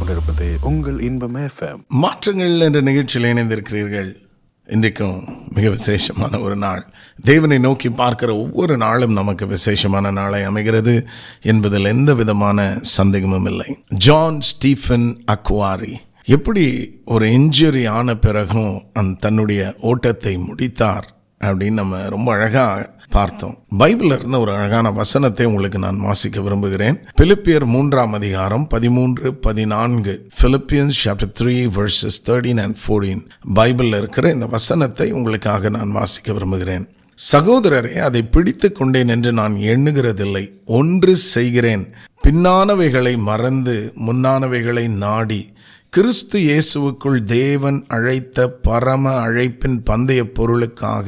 கேட்டுக்கொண்டிருப்பது உங்கள் இன்பம் எஃப்எம் மாற்றங்கள் என்ற நிகழ்ச்சியில் இணைந்திருக்கிறீர்கள் இன்றைக்கும் மிக விசேஷமான ஒரு நாள் தேவனை நோக்கி பார்க்கிற ஒவ்வொரு நாளும் நமக்கு விசேஷமான நாளை அமைகிறது என்பதில் எந்த விதமான சந்தேகமும் இல்லை ஜான் ஸ்டீஃபன் அக்வாரி எப்படி ஒரு இன்ஜுரி ஆன பிறகும் அந்த தன்னுடைய ஓட்டத்தை முடித்தார் அப்படின்னு நம்ம ரொம்ப அழகா பார்த்தோம் பைபிள்ல இருந்த ஒரு அழகான வசனத்தை உங்களுக்கு நான் வாசிக்க விரும்புகிறேன் பிலிப்பியர் மூன்றாம் அதிகாரம் பதிமூன்று பதினான்கு Philippians chapter three verses thirteen and fourteen பைபிள்ல இருக்கிற இந்த வசனத்தை உங்களுக்காக நான் வாசிக்க விரும்புகிறேன் சகோதரரே அதை பிடித்து கொண்டேன் என்று நான் எண்ணுகிறதில்லை ஒன்று செய்கிறேன் பின்னானவைகளை மறந்து முன்னானவைகளை நாடி கிறிஸ்து இயேசுவுக்குள் தேவன் அழைத்த பரம அழைப்பின் பந்தய பொருளுக்காக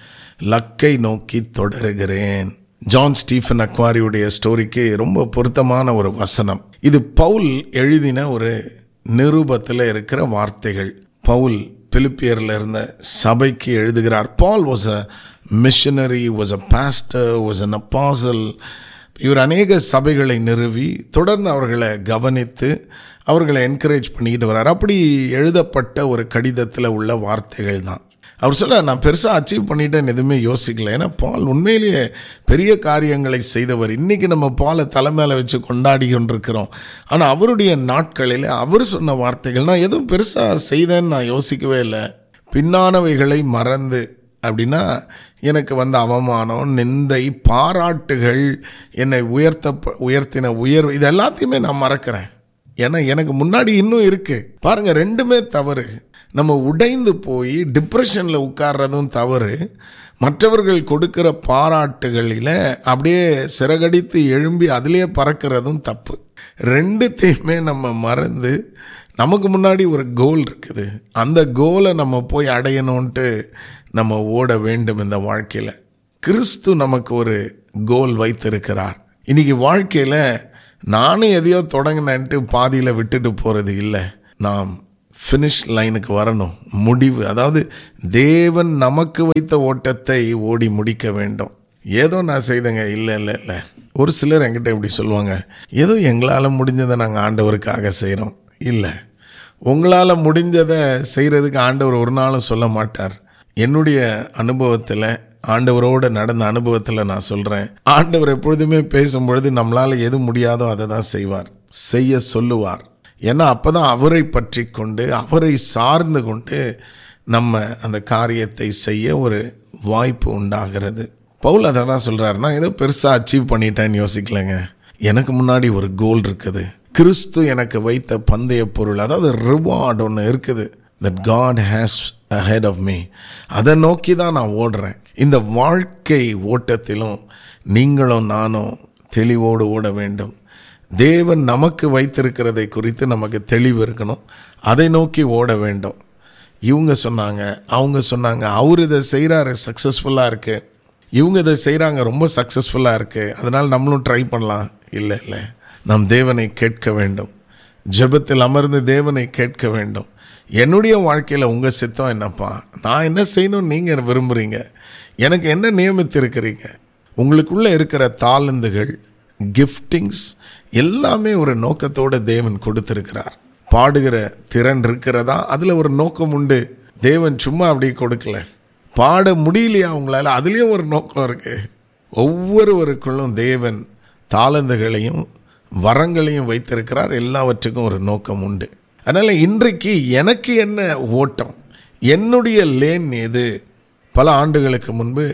லக்கை நோக்கி தொடருகிறேன் ஜான் ஸ்டீஃபன் அக்வாரியுடைய ஸ்டோரிக்கு ரொம்ப பொருத்தமான ஒரு வசனம் இது பவுல் எழுதின ஒரு நிருபத்தில் இருக்கிற வார்த்தைகள் பவுல் பிலிப்பியரில் இருந்த சபைக்கு எழுதுகிறார் Paul was a missionary was a pastor was an apostle இவர் அநேக சபைகளை நிறுவி தொடர்ந்து அவர்களை கவனித்து அவர்களை என்கரேஜ் பண்ணிக்கிட்டு வர்றார் அப்படி எழுதப்பட்ட ஒரு கடிதத்தில் உள்ள வார்த்தைகள் தான் அவர் சொல்ல நான் பெருசாக அச்சீவ் பண்ணிட்டேன்னு எதுவுமே யோசிக்கல ஏன்னா பால் உண்மையிலேயே பெரிய காரியங்களை செய்தவர் இன்றைக்கி நம்ம பாலை தலை மேலே வச்சு கொண்டாடி கொண்டிருக்கிறோம் ஆனால் அவருடைய நாட்களில் அவர் சொன்ன வார்த்தைகள் நான் எதுவும் பெருசாக செய்தேன்னு நான் யோசிக்கவே இல்லை பின்னானவைகளை மறந்து அப்படின்னா எனக்கு வந்த அவமானம் நிந்தை பாராட்டுகள் என்னை உயர்த்த உயர்த்தின உயர்வு இது எல்லாத்தையுமே நான் மறக்கிறேன் ஏன்னா எனக்கு முன்னாடி இன்னும் இருக்கு பாருங்க ரெண்டுமே தவறு நம்ம உடைந்து போய் டிப்ரெஷனில் உட்கார்றதும் தவறு மற்றவர்கள் கொடுக்கிற பாராட்டுகளில் அப்படியே சிறகடித்து எழும்பி அதிலே பறக்கிறதும் தப்பு ரெண்டுத்தையுமே நம்ம மறந்து நமக்கு முன்னாடி ஒரு கோல் இருக்குது அந்த கோலை நம்ம போய் அடையணும்ன்ட்டு நம்ம ஓட வேண்டும் இந்த வாழ்க்கையில் கிறிஸ்து நமக்கு ஒரு கோல் வைத்திருக்கிறார் இன்னைக்கு வாழ்க்கையில் நானும் எதையோ தொடங்கினேன்ட்டு பாதியில் விட்டுட்டு போகிறது இல்லை நாம் ஃபினிஷ் லைனுக்கு வரணும் முடிவு அதாவது தேவன் நமக்கு வைத்த ஓட்டத்தை ஓடி முடிக்க வேண்டும் ஏதோ நான் செய்தேங்க இல்லை இல்லை இல்லை ஒரு சிலர் என்கிட்ட இப்படி சொல்லுவாங்க ஏதோ எங்களால் முடிஞ்சதை நாங்கள் ஆண்டவருக்காக செய்கிறோம் இல்லை உங்களால் முடிஞ்சதை செய்கிறதுக்கு ஆண்டவர் ஒரு நாளும் சொல்ல மாட்டார் என்னுடைய அனுபவத்தில் ஆண்டவரோட நடந்த அனுபவத்தில் நான் சொல்கிறேன் ஆண்டவர் எப்பொழுதுமே பேசும்பொழுது நம்மளால் எது முடியாதோ அதை தான் செய்வார் செய்ய சொல்லுவார் ஏன்னா அப்போ தான் அவரை பற்றி கொண்டு அவரை சார்ந்து கொண்டு நம்ம அந்த காரியத்தை செய்ய ஒரு வாய்ப்பு உண்டாகிறது பவுல் அதை தான் சொல்கிறார் நான் ஏதோ பெருசாக அச்சீவ் பண்ணிட்டேன்னு யோசிக்கலைங்க எனக்கு முன்னாடி ஒரு கோல் இருக்குது கிறிஸ்து எனக்கு வைத்த பந்தய பொருள் அதாவது ரிவார்டு ஒன்று இருக்குது that God has ahead of me அதை நோக்கி தான் நான் ஓடுறேன் இந்த வாழ்க்கை ஓட்டத்திலும் நீங்களும் நானும் தெளிவோடு ஓட வேண்டும் தேவன் நமக்கு வைத்திருக்கிறதை குறித்து நமக்கு தெளிவு இருக்கணும் அதை நோக்கி ஓட வேண்டும் இவங்க சொன்னாங்க அவங்க சொன்னாங்க அவர் இதை செய்கிறாரு சக்ஸஸ்ஃபுல்லாக இருக்குது இவங்க இதை செய்கிறாங்க ரொம்ப சக்ஸஸ்ஃபுல்லாக இருக்குது அதனால் நம்மளும் ட்ரை பண்ணலாம் இல்லை இல்லை நாம் தேவனை கேட்க வேண்டும் ஜெபத்தில் அமர்ந்து தேவனை கேட்க வேண்டும் என்னுடைய வாழ்க்கையில் உங்கள் சித்தம் என்னப்பா நான் என்ன செய்யணும்னு நீங்கள் விரும்புகிறீங்க எனக்கு என்ன நியமித்திருக்கிறீங்க உங்களுக்குள்ளே இருக்கிற தாளந்துகள் கிஃப்டிங்ஸ் எல்லாமே ஒரு நோக்கத்தோடு தேவன் கொடுத்துருக்கிறார் பாடுகிற திறன் இருக்கிறதா அதில் ஒரு நோக்கம் உண்டு தேவன் சும்மா அப்படி கொடுக்கல பாட முடியலையா அவங்களால அதுலேயும் ஒரு நோக்கம் இருக்குது ஒவ்வொருவருக்குள்ளும் தேவன் தாளந்துகளையும் வரங்களையும் வைத்திருக்கிறார் எல்லாவற்றுக்கும் ஒரு நோக்கம் உண்டு அதனால் இன்றைக்கு எனக்கு என்ன ஓட்டம் என்னுடைய லேன் எது பல ஆண்டுகளுக்கு முன்பு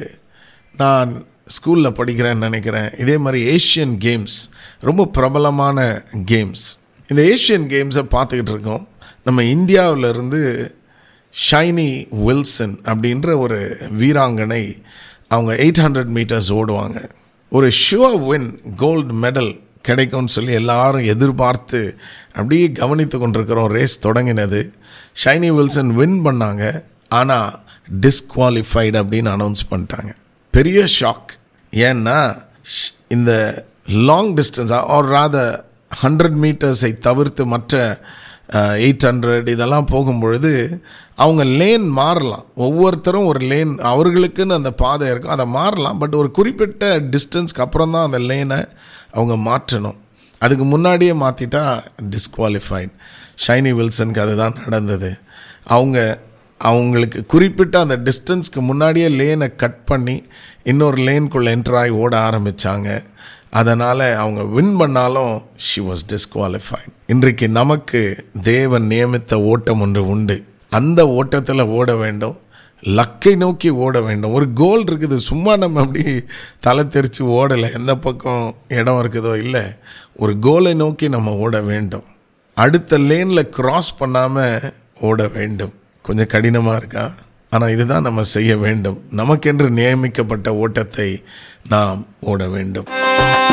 நான் ஸ்கூலில் படிக்கிறேன்னு நினைக்கிறேன் இதே மாதிரி ஏஷியன் கேம்ஸ் ரொம்ப பிரபலமான கேம்ஸ் இந்த ஏஷியன் கேம்ஸை பார்த்துக்கிட்டு இருக்கோம் நம்ம இந்தியாவிலேருந்து ஷைனி வில்சன் அப்படின்ற ஒரு வீராங்கனை அவங்க எயிட் ஹண்ட்ரட் மீட்டர்ஸ் ஓடுவாங்க ஒரு ஷுவர் வின் கோல்டு மெடல் கிடைக்கும்னு சொல்லி எல்லாரும் எதிர்பார்த்து அப்படியே கவனித்து கொண்டிருக்கிறோம் ரேஸ் தொடங்கினது ஷைனி வில்சன் வின் பண்ணாங்க ஆனால் டிஸ்குவாலிஃபைடு அப்படின்னு அனௌன்ஸ் பண்ணிட்டாங்க பெரிய ஷாக் ஏன்னா இந்த long distance or rather hundred மீட்டர்ஸை தவிர்த்து மற்ற எயிட் ஹண்ட்ரட் இதெல்லாம் போகும்பொழுது அவங்க லேன் மாறலாம் ஒவ்வொருத்தரும் ஒரு லேன் அவர்களுக்குன்னு அந்த பாதை இருக்கும் அதை மாறலாம் பட் ஒரு குறிப்பிட்ட டிஸ்டன்ஸ்க்கு அப்புறம் தான் அந்த லேனை அவங்க மாற்றணும் அதுக்கு முன்னாடியே மாற்றிட்டா டிஸ்குவாலிஃபைட் ஷைனி வில்சனுக்கு அதுதான் நடந்தது அவங்க அவங்களுக்கு குறிப்பிட்ட அந்த டிஸ்டன்ஸ்க்கு முன்னாடியே லேனை கட் பண்ணி இன்னொரு லேனுக்குள்ளே என்ட்ராகி ஓட ஆரம்பித்தாங்க அதனால் அவங்க வின் பண்ணாலும் ஷி வாஸ் டிஸ்குவாலிஃபைட் இன்றைக்கு நமக்கு தேவன் நியமித்த ஓட்டம் ஒன்று உண்டு அந்த ஓட்டத்தில் ஓட வேண்டும் லக்கை நோக்கி ஓட வேண்டும் ஒரு கோல் இருக்குது சும்மா நம்ம அப்படி தலை தெரித்து ஓடலை எந்த பக்கம் இடம் இருக்குதோ இல்லை ஒரு கோலை நோக்கி நம்ம ஓட வேண்டும் அடுத்த லேனில் கிராஸ் பண்ணாமல் ஓட வேண்டும் கொஞ்சம் கடினமாக இருக்கா ஆனால் இதுதான் நம்ம செய்ய வேண்டும் நமக்கென்று நியமிக்கப்பட்ட ஓட்டத்தை நாம் ஓட வேண்டும்